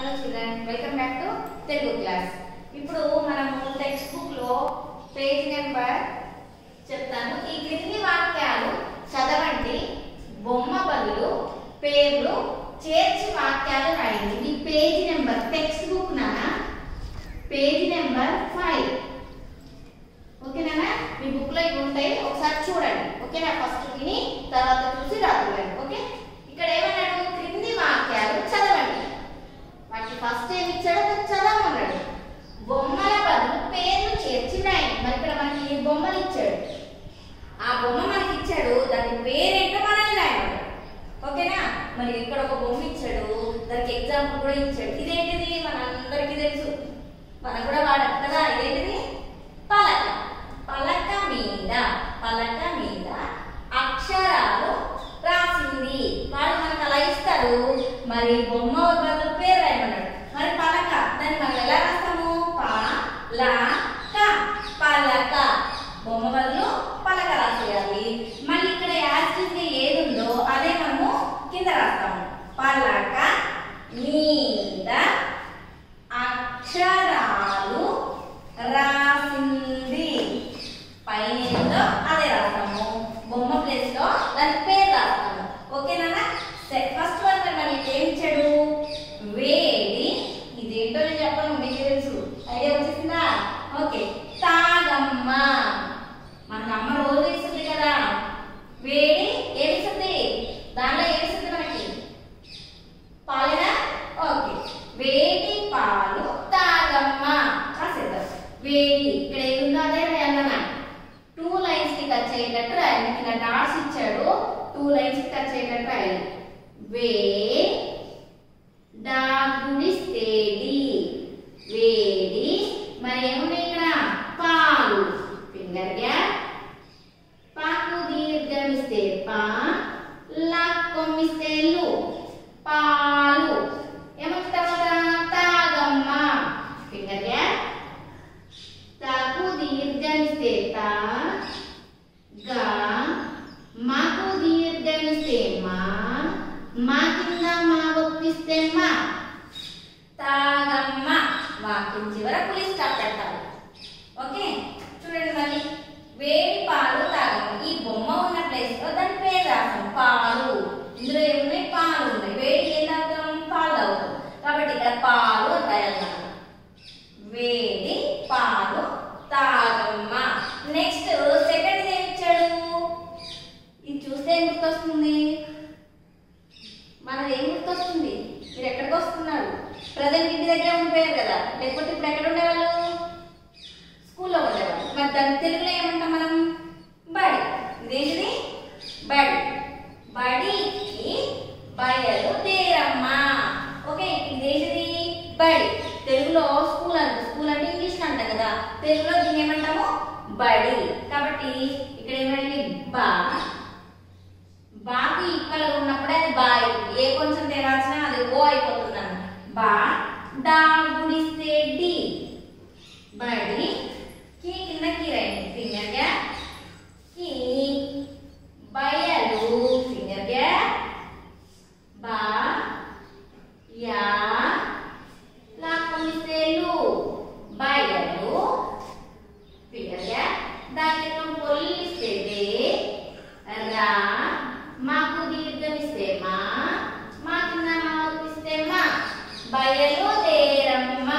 hello children welcome back to Telugu class ఇప్పుడు మనము textbook లో పేజ్ నెంబర్ చెప్తాను ఈ క్రింది వాక్యాలు చదవండి బొమ్మ బదులు పేర్లు చేర్చి వాక్యాలు రాయండి ఇది పేజ్ నెంబర్ టెక్స్ట్ బుక్ నానా పేజ్ నెంబర్ ఫైవ్ ఓకేనా మీ బుక్ లో ఇవి ఉంటాయి ఒకసారి చూడండి ఓకేనా ఫస్ట్ విని తర్వాత చూసి రాదులండి ఓకే ఇక్కడ ఏమన్నాడు క్రింది వాక్యాలు చదవండి వాటికి ఫస్ట్ ఏమి ఇచ్చాడో అది చదవమన్నాడు బొమ్మల బదులు పేర్లు చేర్చి రాయండి మరి ఇక్కడ మనకి ఈ బొమ్మలు ఇచ్చాడు ఆ బొమ్మ మనకి ఇచ్చాడు దాని పేరేంటో మనల్ని రాయమన్నాడు ఓకేనా మరి ఇక్కడ ఒక బొమ్మ ఇచ్చాడు దానికి ఎగ్జాంపుల్ కూడా ఇచ్చాడు ఇదేంటిది మనందరికీ తెలుసు మనం కూడా వాడాం కదా ఇదేంటిది పలక పలక మీద పలక మీద అక్షరాలు రాసింది వాడు మనకు అలా ఇస్తాడు మరి బొమ్మ బదులు పేరు రాయమన్నాడు మరి పలక దాన్ని మనం ఎలా రాస్తాము ప ల క పలక బొమ్మ బదులు పలక రాసేయాలి మళ్ళీ ఇక్కడ యాక్టివ్ ఏది ఉందో అదే మనము కింద రాస్తాము పలక మీద అక్షరాలు రాసింది పైన ఏందో అదే రాస్తాము బొమ్మ ప్లేస్ లో దాని పేరు రాస్తాము ఓకేనా ఫస్ట్ వన్ మరి మనకి ఏం ఇచ్చాడు వేడి ఇదేంటో నేను చెప్పను మీకు తెలుసు ఐడియా వచ్చేసిందా ఓకే తాగమ్మ మన అమ్మ రోజు ఇస్తుంది కదా వేడి ఏమిస్తుంది దానిలో ఏమిస్తుంది మనకి పాలేనా ఓకే వేడి పాలు తాగమ్మ రాసేద్దాం వేడి ఇక్కడ ఏముందో అదే రాయాలన్నా టూ లైన్స్ కి టచ్ అయ్యేటట్టు రాయాలి కింద డాట్స్ ఇచ్చాడు టూ లైన్స్ కి టచ్ అయ్యేటట్టు రాయాలి వే డాగుడిస్తేడి వేడి మరి ఏమున్నాయి ఇక్కడ పాలు ఫింగర్ గ్యాప్ పాకు దీర్ఘమిస్తే పా లక్కొమ్మిస్తే లు పాలు ఏమొచ్చిన తర్వాత తాగమ్మ ఫింగర్ గ్యాప్ తాకు దీర్ఘమిస్తే తా గా మాకు దీర్ఘమిస్తే మా మా కింద మా ఒప్పిస్తే మా తాగమ్మ వాక్యం చివర పులి స్టాప్ పెట్టాలి ఓకే చూడండి మళ్ళీ వేడి పాలు తాగమ్మ ఈ బొమ్మ ఉన్న ప్లేస్ లో దాని పేరు రాసాం పాలు ఇందులో ఏమున్నాయి పాలు ఉన్నాయి వేడి ఏం తాగుతాం పాలు తాగుతాం కాబట్టి ఇక్కడ పాలు అని రాయాలన్నమాట వేడి పాలు తాగమ్మ నెక్స్ట్ సెకండ్ ఏం ఇచ్చాడు ఇది చూస్తే ఏం గుర్తొస్తుంది మనది ఏం గుర్తొస్తుంది మీరు ఎక్కడికి వస్తున్నారు ప్రజెంట్ ఇంటి దగ్గర ఉండిపోయారు కదా లేకపోతే ఇప్పుడు ఎక్కడ ఉండేవాళ్ళు స్కూల్లో ఉండేవాళ్ళు మరి దాని తెలుగులో ఏమంటాం మనం బడి ఇదేంటిది బడి బడికి బయలు దేరమ్మ ఓకే ఇదేంటిది బడి తెలుగులో స్కూల్ అంట స్కూల్ అంటే ఇంగ్లీష్ అంట కదా తెలుగులో దీన్ని ఏమంటాము బడి కాబట్టి ఇక్కడ ఏమంటే బా బాకి ఇక్కడ ఉన్నప్పుడే అది బా అవుతుంది ఏ కొంచెం తేరాల్సిన అది ఓ అయిపోతుంది అన్నమాట బా డా గుడిస్తే డి బడి కి కింద కి రైట్ ఫింగర్ గ్యాప్ కి బయలు ఫింగర్ గ్యాప్ బా యా లాక్కొనిస్తే లు బయలు ఫింగర్ గ్యాప్ దానికి పొల్లిస్తే దే రా మాకు దీర్ఘమిస్తే మా మా కింద మా ఒప్పిస్తే మా బయలు దేరమ్మ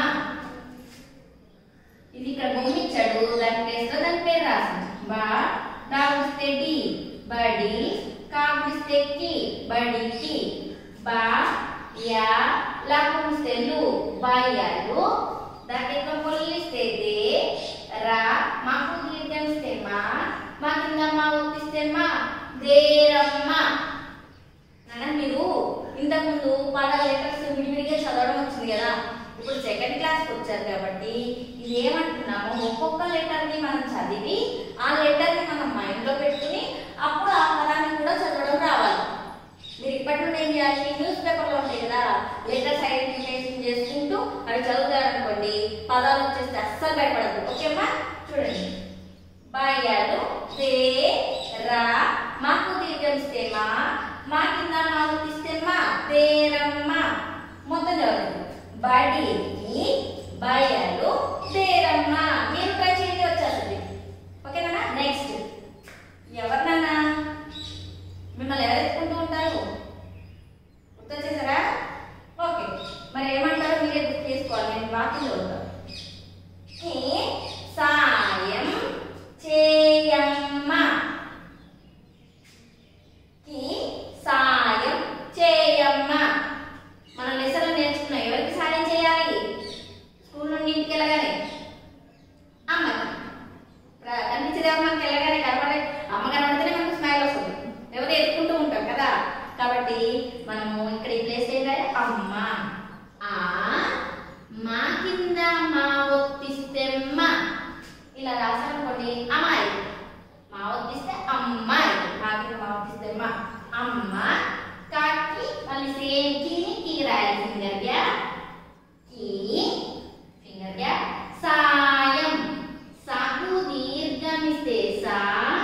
ఇది ఇక్కడ బొమ్మ ఇచ్చాడు దాని ప్లేస్ లో దాని పేరు రాసాం బా డాగుస్తే డి బడి కాగుస్తే కి బడికి బా యా లాగుస్తే లు బయలు దానికి ఇక్కడ పొల్లిస్తే దే రా మాకు దీర్ఘమిస్తే మా మా కింద మా ఒప్పిస్తే మా దేరమ్మ నాన్న మీరు ఇంతకుముందు పద లెటర్స్ విడివిడిగా చదవడం వచ్చింది కదా ఇప్పుడు సెకండ్ క్లాస్కి వచ్చారు కాబట్టి ఇది ఏమంటున్నాము ఒక్కొక్క లెటర్ని మనం చదివి ఆ లెటర్ని మనం మైండ్లో పెట్టుకుని అప్పుడు ఆ పదాన్ని కూడా చదవడం రావాలి మీరు ఇప్పటి నుండి ఏం చేయాలి న్యూస్ పేపర్లో ఉంటాయి కదా లెటర్స్ ఐడెంటిఫికేషన్ చేసుకుంటూ అవి చదువుతారనుకోండి పదాలు వచ్చేస్తే అస్సలు భయపడదు ఓకేమ్మా చూడండి బయలు తే రా మాకు దీర్ఘమిస్తే మా మా కింద మా తీస్తే మా తేరమ్మ మొత్తం చదవండి బ బడికి బయలు దేరమ్మ మీరు ట్రై చేయండి వచ్చేస్తుంది ఓకేనా నెక్స్ట్ ఎవరినన్నా మిమ్మల్ని ఎవరు ఎత్తుకుంటూ ఉంటారు గుర్తొచ్చేసారా ఓకే మరి ఏమంటారో మీరే గుర్తు చేసుకోవాలి నేను వాక్యం చదువుతాను కి సాయం చేయమ్మ కి సాయం చేయమ్మ మన లెసన్లు నేర్చుకున్నాం ఎవరికి సాయం చేయాలి స్కూల్ నుండి ఇంటికి వెళ్ళగానే అమ్మకి ప్ర- కనిపించేది అమ్మకి వెళ్ళగానే కనపడే అమ్మ కనబడితేనే మనకు స్మైల్ వస్తుంది లేకపోతే ఎత్తుకుంటూ ఉంటాం కదా కాబట్టి మనము ఇక్కడ ఈ ప్లేస్ ఏంటంటే అమ్మ ఆ మా కింద మా ఒత్తిస్తే మా ఇలా రాసామనుకోండి అమ్మాయి మా ఒత్తిస్తే అమ్మాయి మా కింద మా ఒత్తిస్తే మా అమ్మ కాకి మళ్ళీ సేమ్ కీని కీ రాయాలి ఫింగర్ గ్యా కీ ఫింగర్ గ్యా సాయం సాకు దీర్ఘమిస్తే సా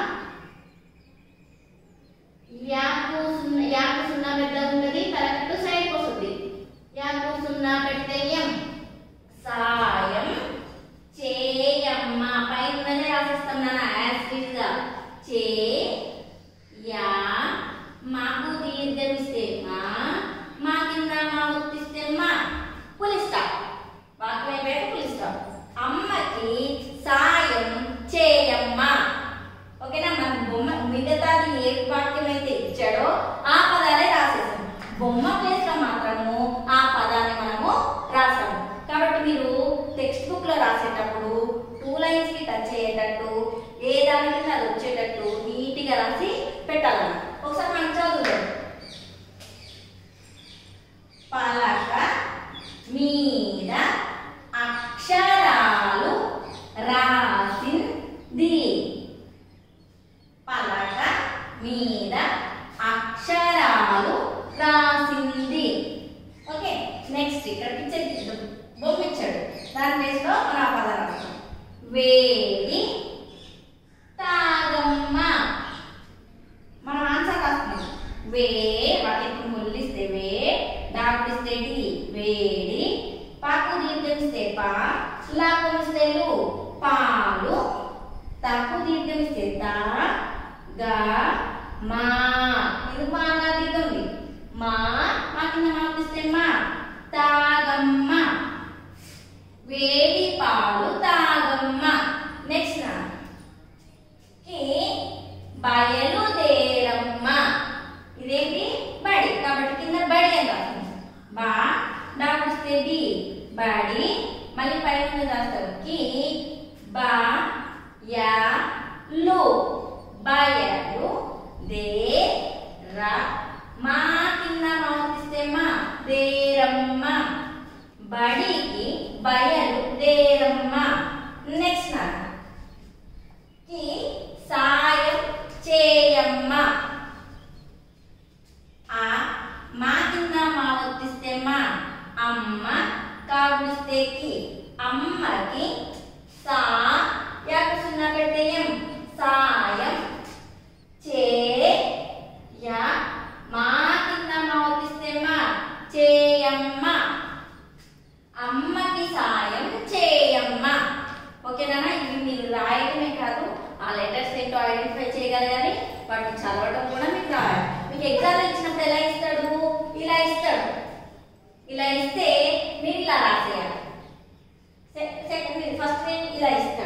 యాకు సున్నా యాకు సున్నా పెద్ద ఉన్నది కరెక్ట్ సైడ్ వస్తుంది యాకు సున్నా పెడితే ఎం సాయం చేయమ్మ పైననే రాసిస్తాం నాన్న యాజ్ ఇట్ గా చే యా మాకు దీర్ఘమిస్తే మా మా కింద మా ఉత్తిస్తే మా పులి స్టాప్ వాక్యం అయిపోయాక పులి స్టాప్ అమ్మకి సాయం చేయమ్మ ఓకేనా మన బొమ్మ మిగతాది ఏ వాక్యం అయితే ఇచ్చాడో ఆ పదాలే రాసేసాం బొమ్మ ప్లేస్ లో మాత్రము ఆ పదాన్ని మనము రాసాము కాబట్టి మీరు టెక్స్ట్ బుక్ లో రాసేటప్పుడు టూ లైన్స్ కి టచ్ అయ్యేటట్టు ఏ దాని కింద అది వచ్చేటట్టు నీట్ గా రాసి పెట్టాలన్న ఒకసారి మనం చదువుదాం పలక మీద అక్షరాలు రాసింది పలక మీద అక్షరాలు రాసింది ఓకే నెక్స్ట్ ఇక్కడ పిక్చర్ ఇచ్చాడు బొమ్మ ఇచ్చాడు దాని ప్లేస్ లో మన ఆ పదాలు రాస్తాం వేడి తాగమ్మ మనం ఆన్సర్ రాస్తున్నాం వే వాటికి ముల్లిస్తే వే డాకుడిస్తే డి వేడి పాకు దీర్ఘమిస్తే పా లాకుమిస్తే లు పాలు తప్పు దీర్ఘమిస్తే తా గా మా ఇది మాగా దీర్ఘం ఉంది మా మా కింద మాపిస్తే మా తాగమ్మ వేడి పాలు తాగమ్మ నెక్స్ట్ నా కి బయలుదేరమ్మ ఇదేంటి బడి కాబట్టి కింద బడి అని రాస్తుంది బా డాకుస్తే డి బడి మళ్ళీ పైన రాస్తాం కి బా యా లు బయలు దే ర మా కింద మాపిస్తే మా దేరమ్మ బడికి బయలు దేరమ్మ నెక్స్ట్ నా కి సాయం చేయమ్మ ఆ మా కింద మా వర్తిస్తే మా అమ్మ కావిస్తే కి అమ్మకి సా యాకు సున్నా పెడితే ఎం సాయం చే యా మా కింద మా వర్తిస్తే మా చేయమ్మ అమ్మకి సాయం చేయమ్మ ఓకేనా ఇవి మీరు రాయడమే కాదు ఆ లెటర్స్ ఏంటో ఐడెంటిఫై చేయగలగాలి వాటిని చదవడం కూడా మీకు రావాలి మీకు ఎగ్జామ్ ఇచ్చినప్పుడు ఎలా ఇస్తాడు ఇలా ఇస్తాడు ఇలా ఇస్తే మీరు ఇలా రాసేయాలి సెకండ్ ఫస్ట్ ఇలా ఇస్తాడు